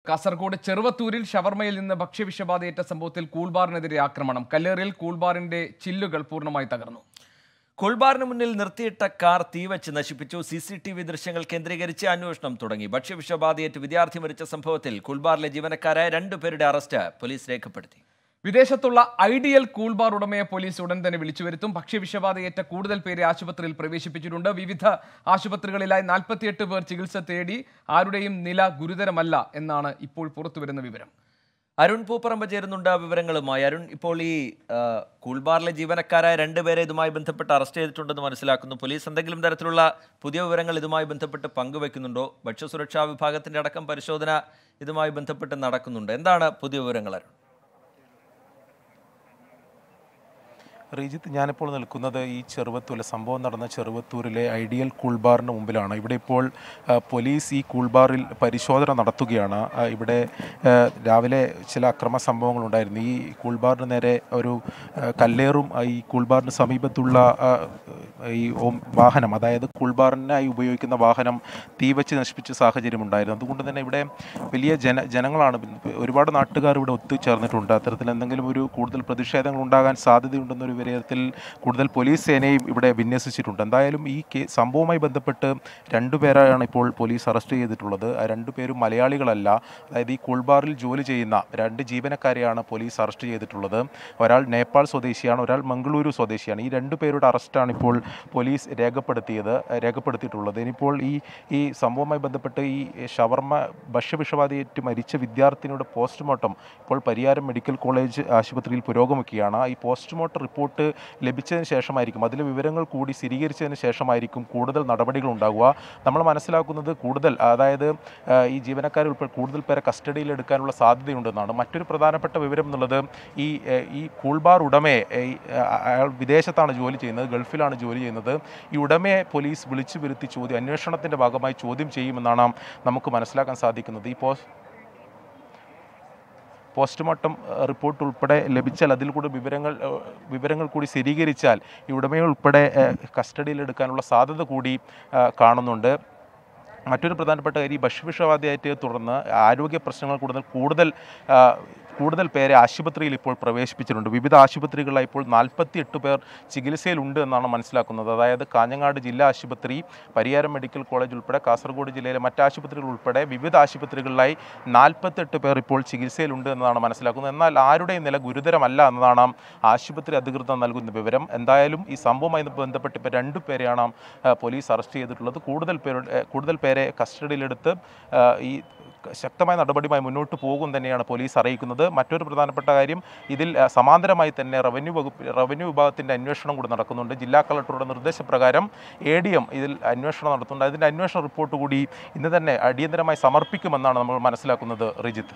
കാസർഗോഡ് ചെറുവത്തൂരിൽ ഷവർമയിൽ നിന്ന് ഭക്ഷ്യവിഷബാധയേറ്റ സംഭവത്തിൽ കൂൾബാറിനെതിരെ ആക്രമണം കല്ലേറിൽ കൂൾബാറിന്റെ ചില്ലുകൾ പൂർണ്ണമായി തകർന്നു കൂൾബാറിന് മുന്നിൽ നിർത്തിയിട്ട കാർ തീവച്ച് നശിപ്പിച്ചു സി സി ടി വി ദൃശ്യങ്ങൾ കേന്ദ്രീകരിച്ച് അന്വേഷണം തുടങ്ങി ഭക്ഷ്യവിഷബാധയേറ്റ് വിദ്യാർത്ഥി മരിച്ച സംഭവത്തിൽ കൂൾബാറിലെ ജീവനക്കാരായ രണ്ടുപേരുടെ അറസ്റ്റ് പോലീസ് രേഖപ്പെടുത്തി വിദേശത്തുള്ള ഐഡിയൽ കൂൾബാർ ഉടമയെ പോലീസ് ഉടൻ തന്നെ വിളിച്ചു വരുത്തും ഭക്ഷ്യവിഷബാധയേറ്റ കൂടുതൽ പേരെ ആശുപത്രിയിൽ പ്രവേശിപ്പിച്ചിട്ടുണ്ട് വിവിധ ആശുപത്രികളിലായി നാൽപ്പത്തിയെട്ട് പേർ ചികിത്സ തേടി ആരുടെയും നില ഗുരുതരമല്ല എന്നാണ് ഇപ്പോൾ പുറത്തുവരുന്ന വിവരം അരുൺ പൂപ്പറമ്പ് ചേരുന്നുണ്ട് വിവരങ്ങളുമായി അരുൺ ഇപ്പോൾ ഈ ആ, കൂൾബാറിലെ ജീവനക്കാരായ രണ്ടുപേരെ ഇതുമായി ബന്ധപ്പെട്ട് അറസ്റ്റ് ചെയ്തിട്ടുണ്ടെന്ന് മനസ്സിലാക്കുന്നു പോലീസ് എന്തെങ്കിലും തരത്തിലുള്ള പുതിയ വിവരങ്ങൾ ഇതുമായി ബന്ധപ്പെട്ട് പങ്കുവെക്കുന്നുണ്ടോ ഭക്ഷ്യസുരക്ഷാ വിഭാഗത്തിന്റെ അടക്കം പരിശോധന ഇതുമായി ബന്ധപ്പെട്ട് നടക്കുന്നുണ്ട് എന്താണ് പുതിയ വിവരങ്ങൾ അരുൺ റീജിത്ത് ഞാനിപ്പോൾ നിൽക്കുന്നത് ഈ ചെറുവത്തൂരിലെ സംഭവം നടന്ന ചെറുവത്തൂരിലെ ഐഡിയൽ കൂൾബാറിന് മുമ്പിലാണ് ഇവിടെ ഇപ്പോൾ ആ, പോലീസ് ഈ കൂൾബാറിൽ പരിശോധന നടത്തുകയാണ് ആ, ഇവിടെ ആ, രാവിലെ ചില അക്രമ സംഭവങ്ങളുണ്ടായിരുന്നു ഈ കൂൾബാറിന് നേരെ ഒരു ആ, കല്ലേറും ആ, ഈ കൂൾബാറിന് സമീപത്തുള്ള ആ, ഈ ഓം- വാഹനം അതായത് കൂൾബാറിനായി ഉപയോഗിക്കുന്ന വാഹനം തീവച്ച് നശിപ്പിച്ച സാഹചര്യം ഉണ്ടായിരുന്നു അതുകൊണ്ട് തന്നെ ഇവിടെ വലിയ ജന ജനങ്ങളാണ് ഒരുപാട് നാട്ടുകാർ ഇവിടെ ഒത്തുചേർന്നിട്ടുണ്ട് അത്തരത്തിൽ എന്തെങ്കിലും ഒരു കൂടുതൽ പ്രതിഷേധങ്ങൾ ഉണ്ടാകാൻ സാധ്യതയുണ്ടെന്നൊരു വിലയിരുത്തൽ കൂടുതൽ പോലീസ് സേനയും ഇവിടെ വിന്യസിച്ചിട്ടുണ്ട് എന്തായാലും ഈ കേ സംഭവവുമായി ബന്ധപ്പെട്ട് രണ്ടുപേരാണ് ഇപ്പോൾ പോലീസ് അറസ്റ്റ് ചെയ്തിട്ടുള്ളത് ആ രണ്ടുപേരും മലയാളികളല്ല അതായത് ഈ കൂൾബാറിൽ ജോലി ചെയ്യുന്ന രണ്ട് ജീവനക്കാരെയാണ് പോലീസ് അറസ്റ്റ് ചെയ്തിട്ടുള്ളത് ഒരാൾ നേപ്പാൾ സ്വദേശിയാണ് ഒരാൾ മംഗളൂരു സ്വദേശിയാണ് ഈ രണ്ടു പേരുടെ അറസ്റ്റാണ് ഇപ്പോൾ പോലീസ് രേഖപ്പെടുത്തിയത് രേഖപ്പെടുത്തിയിട്ടുള്ളത് ഇനിയിപ്പോൾ ഈ ഈ സംഭവവുമായി ബന്ധപ്പെട്ട് ഈ ഷവർമ്മ ഭക്ഷ്യവിഷബാധയേറ്റ് മരിച്ച വിദ്യാർത്ഥിനിയുടെ പോസ്റ്റ്മോർട്ടം ഇപ്പോൾ പരിയാരം മെഡിക്കൽ കോളേജ് ആശുപത്രിയിൽ പുരോഗമിക്കുകയാണ് ഈ പോസ്റ്റ്മോർട്ടം റിപ്പോർട്ട് ലഭിച്ചതിന് ശേഷമായിരിക്കും അതിലെ വിവരങ്ങൾ കൂടി സ്ഥിരീകരിച്ചതിന് ശേഷമായിരിക്കും കൂടുതൽ നടപടികൾ ഉണ്ടാകുക നമ്മൾ മനസ്സിലാക്കുന്നത് കൂടുതൽ അതായത് ആ, ഈ ജീവനക്കാരെ ഉൾപ്പെടെ കൂടുതൽ പേരെ കസ്റ്റഡിയിൽ എടുക്കാനുള്ള സാധ്യതയുണ്ടെന്നാണ് മറ്റൊരു പ്രധാനപ്പെട്ട വിവരം എന്നുള്ളത് ഈ ഏ, ഈ കൂൾബാർ ഉടമയെ ഏ, ഈ, ആ, അയാൾ വിദേശത്താണ് ജോലി ചെയ്യുന്നത് ഗൾഫിലാണ് ജോലി ചെയ്യുന്നത് ഈ ഉടമയെ പോലീസ് വിളിച്ചു വരുത്തി ചോദ്യം അന്വേഷണത്തിൻ്റെ ഭാഗമായി ചോദ്യം ചെയ്യുമെന്നാണ് നമുക്ക് മനസ്സിലാക്കാൻ സാധിക്കുന്നത് ഈ പോസ്റ്റ് പോസ്റ്റ്മോർട്ടം ഏഹ്, റിപ്പോർട്ട് ഉൾപ്പെടെ ലഭിച്ചാൽ അതിൽ കൂടി വിവരങ്ങൾ ഏഹ്, വിവരങ്ങൾ കൂടി സ്ഥിരീകരിച്ചാൽ ഈ ഉടമയെ ഉൾപ്പെടെ ഏഹ്, കസ്റ്റഡിയിലെടുക്കാനുള്ള സാധ്യത കൂടി ഏഹ്, കാണുന്നുണ്ട് മറ്റൊരു പ്രധാനപ്പെട്ട കാര്യം ഈ ഭക്ഷ്യവിഷബാധയായിട്ട് തുടർന്ന് ആരോഗ്യ പ്രശ്നങ്ങൾ കൂടുതൽ കൂടുതൽ ആ, കൂടുതൽ പേരെ ആശുപത്രിയിൽ ഇപ്പോൾ പ്രവേശിപ്പിച്ചിട്ടുണ്ട് വിവിധ ആശുപത്രികളിലായി ഇപ്പോൾ നാൽപ്പത്തിയെട്ട് പേർ ചികിത്സയിലുണ്ട് എന്നാണ് മനസ്സിലാക്കുന്നത് അതായത് കാഞ്ഞങ്ങാട് ജില്ലാ ആശുപത്രി പരിയാരം മെഡിക്കൽ കോളേജ് ഉൾപ്പെടെ കാസർഗോഡ് ജില്ലയിലെ മറ്റ് ആശുപത്രികൾ ഉൾപ്പെടെ വിവിധ ആശുപത്രികളിലായി നാൽപ്പത്തെട്ട് പേർ ഇപ്പോൾ ചികിത്സയിലുണ്ട് എന്നതാണ് മനസ്സിലാക്കുന്നത് എന്നാൽ ആരുടെയും നില ഗുരുതരമല്ല എന്നതാണ് ആശുപത്രി അധികൃതർ നൽകുന്ന വിവരം എന്തായാലും ഈ സംഭവവുമായി ബന്ധപ്പെട്ട് ഇപ്പോൾ രണ്ടു പേരെയാണ് ആ, പോലീസ് അറസ്റ്റ് ചെയ്തിട്ടുള്ളത് കൂടുതൽ പേരുടെ ഏ, കൂടുതൽ പേരെ കസ്റ്റഡിയിലെടുത്ത് ആ, ഈ ശക്തമായ നടപടിയുമായി മുന്നോട്ട് പോകും തന്നെയാണ് പോലീസ് അറിയിക്കുന്നത് മറ്റൊരു പ്രധാനപ്പെട്ട കാര്യം ഇതിൽ ആ, സമാന്തരമായി തന്നെ റവന്യൂ വകുപ്പ് റവന്യൂ വിഭാഗത്തിൻ്റെ അന്വേഷണം കൂടി നടക്കുന്നുണ്ട് ജില്ലാ കളക്ടറുടെ നിർദ്ദേശപ്രകാരം എ ഡി എം ഇതിൽ അന്വേഷണം നടത്തുന്നുണ്ട് അതിൻ്റെ അന്വേഷണ റിപ്പോർട്ട് കൂടി ഇന്ന് തന്നെ അടിയന്തരമായി സമർപ്പിക്കുമെന്നാണ് നമ്മൾ മനസ്സിലാക്കുന്നത് റിജിത്ത്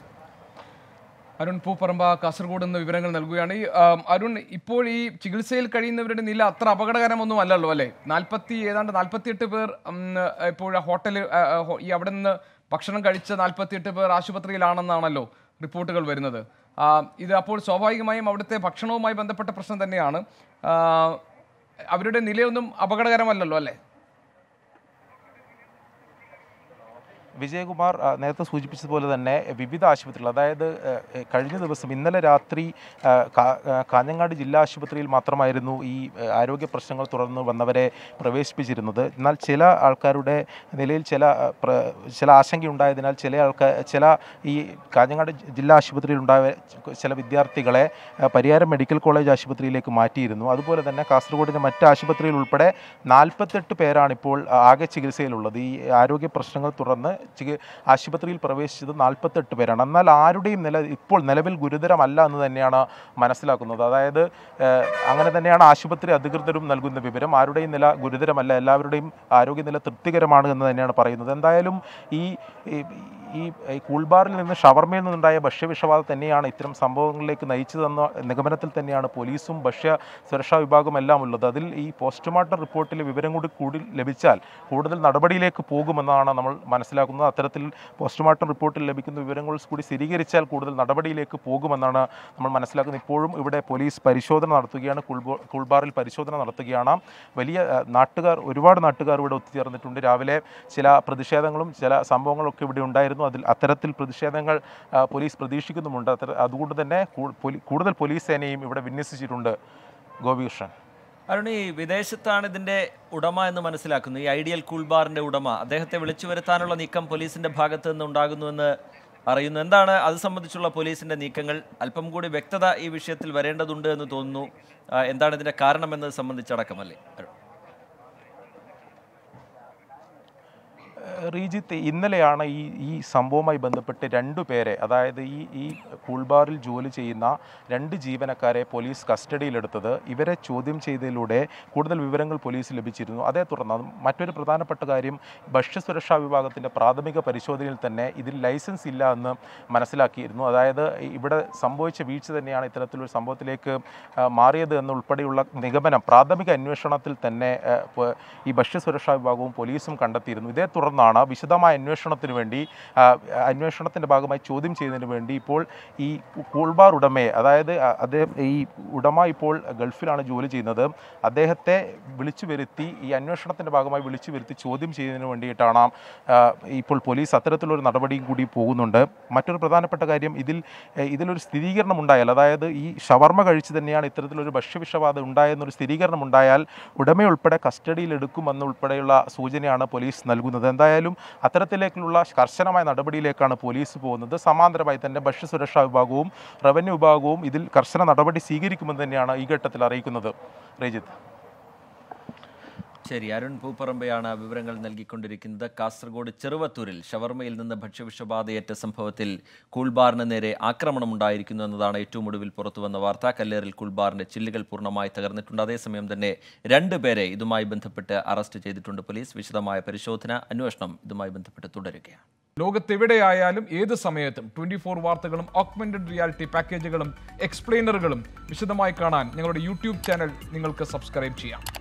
അരുൺ പൂപ്പറമ്പ കാസർഗോഡ് നിന്ന് വിവരങ്ങൾ നൽകുകയാണ് ഈ ആം, അരുൺ ഇപ്പോൾ ഈ ചികിത്സയിൽ കഴിയുന്നവരുടെ നില അത്ര അപകടകരമൊന്നും അല്ലല്ലോ അല്ലേ നാൽപ്പത്തി ഏതാണ്ട് നാൽപ്പത്തിയെട്ട് പേർ ഉം, ഇപ്പോൾ ഹോട്ടൽ ഈ അവിടെ നിന്ന് ഭക്ഷണം കഴിച്ച നാൽപ്പത്തിയെട്ട് പേർ ആശുപത്രിയിലാണെന്നാണല്ലോ റിപ്പോർട്ടുകൾ വരുന്നത് ആ, ഇത് അപ്പോൾ സ്വാഭാവികമായും അവിടുത്തെ ഭക്ഷണവുമായി ബന്ധപ്പെട്ട പ്രശ്നം തന്നെയാണ് ആ, അവരുടെ നിലയൊന്നും അപകടകരമല്ലല്ലോ അല്ലേ വിജയകുമാർ ആ, നേരത്തെ സൂചിപ്പിച്ചതുപോലെ തന്നെ വിവിധ ആശുപത്രികൾ അതായത് ഏ, ഏ, കഴിഞ്ഞ ദിവസം ഇന്നലെ രാത്രി ആ, കാ- ആ, കാഞ്ഞങ്ങാട് ജില്ലാ ആശുപത്രിയിൽ മാത്രമായിരുന്നു ഈ ഏ, ആരോഗ്യ പ്രശ്നങ്ങൾ തുടർന്ന് വന്നവരെ പ്രവേശിപ്പിച്ചിരുന്നത് എന്നാൽ ചില ആൾക്കാരുടെ നിലയിൽ ചില ആ, പ്ര- ചില ആശങ്കയുണ്ടായതിനാൽ ചില ആൾക്കാർ ചില ഈ കാഞ്ഞങ്ങാട് ജില്ലാ ആശുപത്രിയിൽ ഉണ്ടായ ചില വിദ്യാർത്ഥികളെ ആ, പരിയാരം മെഡിക്കൽ കോളേജ് ആശുപത്രിയിലേക്ക് മാറ്റിയിരുന്നു അതുപോലെ തന്നെ കാസർഗോഡിൻ്റെ മറ്റ് ആശുപത്രിയിൽ ഉൾപ്പെടെ നാൽപ്പത്തെട്ട് പേരാണ് ഇപ്പോൾ ആകെ ചികിത്സയിലുള്ളത് ഈ ആരോഗ്യ പ്രശ്നങ്ങൾ തുടർന്ന് ചികി ആശുപത്രിയിൽ പ്രവേശിച്ചത് നാൽപ്പത്തെട്ട് പേരാണ് എന്നാൽ ആരുടെയും നില ഇപ്പോൾ നിലവിൽ ഗുരുതരമല്ല എന്ന് തന്നെയാണ് മനസ്സിലാക്കുന്നത് അതായത് ഏഹ്, അങ്ങനെ തന്നെയാണ് ആശുപത്രി അധികൃതരും നൽകുന്ന വിവരം ആരുടെയും നില ഗുരുതരമല്ല എല്ലാവരുടെയും ആരോഗ്യനില തൃപ്തികരമാണ് എന്ന് തന്നെയാണ് പറയുന്നത് എന്തായാലും ഈ ഈ- ഈ ഈ കൂൾബാറിൽ നിന്ന് ഷവർമയിൽ നിന്നുണ്ടായ ഭക്ഷ്യവിഷബാധ തന്നെയാണ് ഇത്തരം സംഭവങ്ങളിലേക്ക് നയിച്ചതെന്ന നിഗമനത്തിൽ തന്നെയാണ് പോലീസും ഭക്ഷ്യ സുരക്ഷാ വിഭാഗം എല്ലാം ഉള്ളത് അതിൽ ഈ പോസ്റ്റ്മോർട്ടം റിപ്പോർട്ടിലെ വിവരം കൂടി കൂടി ലഭിച്ചാൽ കൂടുതൽ നടപടിയിലേക്ക് പോകുമെന്നാണ് നമ്മൾ മനസ്സിലാക്കുന്നത് അത്തരത്തിൽ പോസ്റ്റ്മോർട്ടം റിപ്പോർട്ടിൽ ലഭിക്കുന്ന വിവരങ്ങൾ കൂടി സ്ഥിരീകരിച്ചാൽ കൂടുതൽ നടപടിയിലേക്ക് പോകുമെന്നാണ് നമ്മൾ മനസ്സിലാക്കുന്നത് ഇപ്പോഴും ഇവിടെ പോലീസ് പരിശോധന നടത്തുകയാണ് കൂൾബോ കൂൾബാറിൽ പരിശോധന നടത്തുകയാണ് വലിയ ആ, നാട്ടുകാർ ഒരുപാട് നാട്ടുകാർ ഇവിടെ ഒത്തുചേർന്നിട്ടുണ്ട് രാവിലെ ചില പ്രതിഷേധങ്ങളും ചില സംഭവങ്ങളൊക്കെ ഇവിടെ ഉണ്ടായിരുന്നു ഉണ്ടായിരുന്നു അതിൽ അത്തരത്തിൽ പ്രതിഷേധങ്ങൾ ആ, പോലീസ് പ്രതീക്ഷിക്കുന്നുമുണ്ട് അത്ര അതുകൊണ്ട് തന്നെ കൂ- പോലീ- കൂടുതൽ പോലീസ് സേനയും ഇവിടെ വിന്യസിച്ചിട്ടുണ്ട് ഗോപികൃഷ്ണൻ അരുൺ ഈ വിദേശത്താണ് ഇതിന്റെ ഉടമ എന്ന് മനസ്സിലാക്കുന്നു ഈ ഐഡിയൽ കൂൾ ബാറിന്റെ ഉടമ അദ്ദേഹത്തെ വിളിച്ചു വരുത്താനുള്ള നീക്കം പോലീസിന്റെ ഭാഗത്ത് നിന്ന് ഉണ്ടാകുന്നുവെന്ന് അറിയുന്നു എന്താണ് അത് സംബന്ധിച്ചുള്ള പോലീസിന്റെ നീക്കങ്ങൾ അല്പം കൂടി വ്യക്തത ഈ വിഷയത്തിൽ വരേണ്ടതുണ്ട് എന്ന് തോന്നുന്നു ആ, എന്താണ് ഇതിന്റെ കാരണമെന്നത് സംബന്ധിച്ചടക്കമല്ലേ അരുൺ ഏഹ് റീജിത്ത് ഇന്നലെയാണ് ഈ ഈ സംഭവവുമായി ബന്ധപ്പെട്ട് രണ്ടു പേരെ അതായത് ഈ ഈ കൂൾബാറിൽ ജോലി ചെയ്യുന്ന രണ്ട് ജീവനക്കാരെ പോലീസ് കസ്റ്റഡിയിലെടുത്തത് ഇവരെ ചോദ്യം ചെയ്തതിലൂടെ കൂടുതൽ വിവരങ്ങൾ പോലീസ് ലഭിച്ചിരുന്നു അതേ തുടർന്ന് അത് മറ്റൊരു പ്രധാനപ്പെട്ട കാര്യം ഭക്ഷ്യസുരക്ഷാ വിഭാഗത്തിൻ്റെ പ്രാഥമിക പരിശോധനയിൽ തന്നെ ഇതിൽ ലൈസൻസ് ഇല്ല എന്ന് മനസ്സിലാക്കിയിരുന്നു അതായത് ഇവിടെ സംഭവിച്ച വീഴ്ച തന്നെയാണ് ഇത്തരത്തിലൊരു സംഭവത്തിലേക്ക് ആ, മാറിയത് എന്നുൾപ്പെടെയുള്ള നിഗമനം പ്രാഥമിക അന്വേഷണത്തിൽ തന്നെ ആ, പ- ഈ ഭക്ഷ്യസുരക്ഷാ വിഭാഗവും പോലീസും കണ്ടെത്തിയിരുന്നു ഇതേ തുടർന്നാണ് വിശദമായ അന്വേഷണത്തിന് വേണ്ടി ആ, അന്വേഷണത്തിൻ്റെ ഭാഗമായി ചോദ്യം ചെയ്യുന്നതിന് വേണ്ടി ഇപ്പോൾ ഈ കൂൾബാർ ഉടമയെ അതായത് അ- അദ്ദേഹം ഈ ഉടമ ഇപ്പോൾ ഗൾഫിലാണ് ജോലി ചെയ്യുന്നത് അദ്ദേഹത്തെ വിളിച്ചു വരുത്തി ഈ അന്വേഷണത്തിൻ്റെ ഭാഗമായി വിളിച്ചു വരുത്തി ചോദ്യം ചെയ്യുന്നതിന് വേണ്ടിയിട്ടാണ് ആ, ഇപ്പോൾ പോലീസ് അത്തരത്തിലൊരു നടപടിയും കൂടി പോകുന്നുണ്ട് മറ്റൊരു പ്രധാനപ്പെട്ട കാര്യം ഇതിൽ എ, ഇതിലൊരു സ്ഥിരീകരണം ഉണ്ടായാൽ അതായത് ഈ ഷവർമ്മ കഴിച്ച് തന്നെയാണ് ഇത്തരത്തിലൊരു ഭക്ഷ്യവിഷബാധ ഉണ്ടായെന്നൊരു സ്ഥിരീകരണം ഉണ്ടായാൽ ഉടമയുൾപ്പെടെ കസ്റ്റഡിയിൽ എടുക്കുമെന്നുൾപ്പെടെയുള്ള സൂചനയാണ് പോലീസ് നൽകുന്നത് എന്തായാലും അത്തരത്തിലേക്കുള്ള കർശനമായ നടപടിയിലേക്കാണ് പോലീസ് പോകുന്നത് സമാന്തരമായി തന്നെ ഭക്ഷ്യസുരക്ഷാ വിഭാഗവും റവന്യൂ വിഭാഗവും ഇതിൽ കർശന നടപടി സ്വീകരിക്കുമെന്ന് തന്നെയാണ് ഈ ഘട്ടത്തിൽ അറിയിക്കുന്നത് രജിത്ത് ശരി അരുൺ പൂപ്പറമ്പയാണ് വിവരങ്ങൾ നൽകിക്കൊണ്ടിരിക്കുന്നത് കാസർഗോഡ് ചെറുവത്തൂരിൽ ഷവർമയിൽ നിന്ന് ഭക്ഷ്യവിഷബാധയേറ്റ സംഭവത്തിൽ കൂൾബാറിന് നേരെ ആക്രമണമുണ്ടായിരിക്കുന്നു എന്നതാണ് ഏറ്റവും ഒടുവിൽ പുറത്തുവന്ന വാർത്ത കല്ലേറിൽ കൂൾബാറിന്റെ ചില്ലുകൾ പൂർണ്ണമായി തകർന്നിട്ടുണ്ട് അതേസമയം തന്നെ രണ്ടുപേരെ ഇതുമായി ബന്ധപ്പെട്ട് അറസ്റ്റ് ചെയ്തിട്ടുണ്ട് പോലീസ് വിശദമായ പരിശോധന അന്വേഷണം ഇതുമായി ബന്ധപ്പെട്ട് തുടരുകയാണ് ലോകത്തെവിടെയായാലും ഏത് സമയത്തും ട്വന്റി ഫോർ വാർത്തകളും ഓഗ്മെന്റഡ് റിയാലിറ്റി പാക്കേജുകളും എക്സ്പ്ലെയിനറുകളും വിശദമായി കാണാൻ ഞങ്ങളുടെ യൂട്യൂബ് ചാനൽ നിങ്ങൾക്ക് സബ്സ്ക്രൈബ് ചെയ്യാം